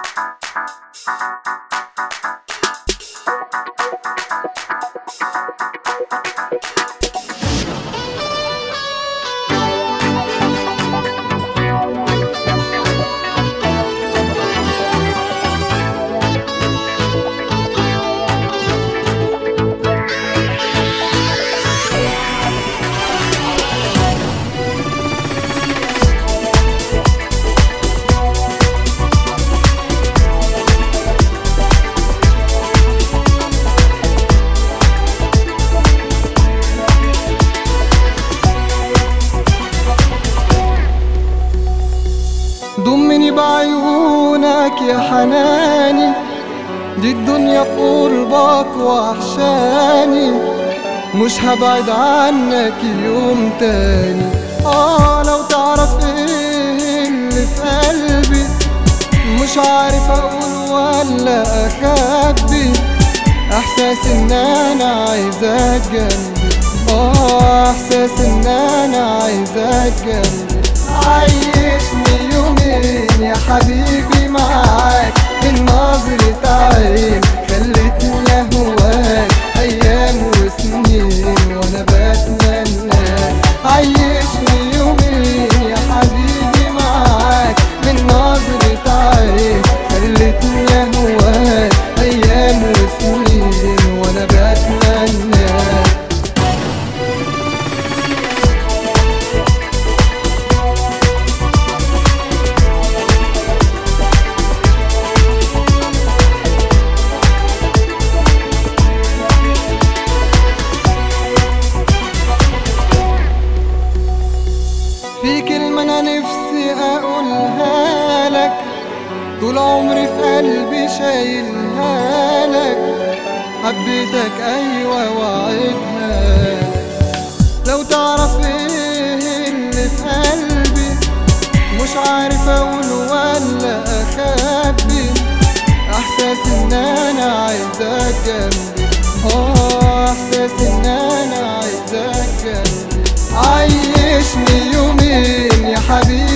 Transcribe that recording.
ضمني بعيونك يا حناني دي الدنيا قربك وحشاني مش هبعد عنك يوم تاني اه لو تعرف ايه اللي في قلبي مش عارف اقول ولا اخبي احساس ان انا عايزك جنبي اه احساس ان انا عايزك جنبي عيشني يومين يا حبيبي معاك من نظرة عين خلتني اهواك ايام وسنين وانا بتمناك عيشني يومين يا حبيبي معاك من نظرة عين خلتني اهواك ايام وسنين وانا بتمناك في كلمة أنا نفسي أقولها لك طول عمري في قلبي شايلها لك حبيتك أيوة وعدها لك لو تعرف إيه اللي في قلبي مش عارف أقول ولا أخبي إحساس إن أنا عايزك جنبي آه إحساس إن أنا عايزك جنبي عيشني يومين يا حبيبي